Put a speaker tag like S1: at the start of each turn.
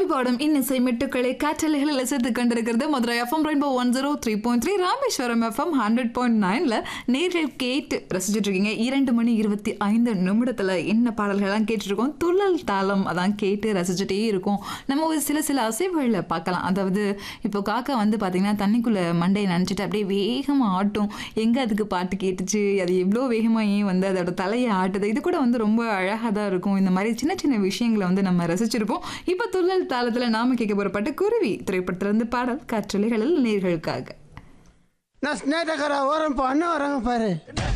S1: ஆவி பாடும் இன்னிசை மெட்டுக்களை காற்றலைகளில் ரசித்து கண்டிருக்கிறது Madurai FM rainbow one zero three point three Rameswaram FM hundred point நைனில் நேர்கள் கேட்டு ரசிச்சுட்டு இருக்கீங்க இரண்டு மணி இருபத்தி ஐந்து நிமிடத்தில் என்ன பாடல்கள்லாம் கேட்டுருக்கோம் துள்ளல் தாளம் அதான் கேட்டு ரசிச்சுட்டே இருக்கோம் நம்ம ஒரு சில சில அசைவுகளில் பார்க்கலாம் அதாவது இப்போ காக்கா வந்து பார்த்தீங்கன்னா தண்ணிக்குள்ளே மண்டையை நினச்சிட்டு அப்படியே வேகமாக ஆட்டும் எங்கே அதுக்கு பாட்டு கேட்டுச்சு அது எவ்வளோ வேகமாக ஏன் வந்து அதோட தலையை ஆட்டுது இது கூட வந்து ரொம்ப அழகாக தான் இருக்கும் இந்த மாதிரி சின்ன சின்ன விஷயங்களை வந்து நம்ம ரசிச்சிருப்போம் இப்போ துள்ளல் தாளத்தில் நாம கேட்க போகிற பாட்டு குருவி திரைப்படத்திலிருந்து பாடல் காற்றலைகளில் நேர்களுக்காக
S2: நான் ஸ்னேட்டக்கார ஓரம் இப்போ அண்ணன் வராங்க பாரு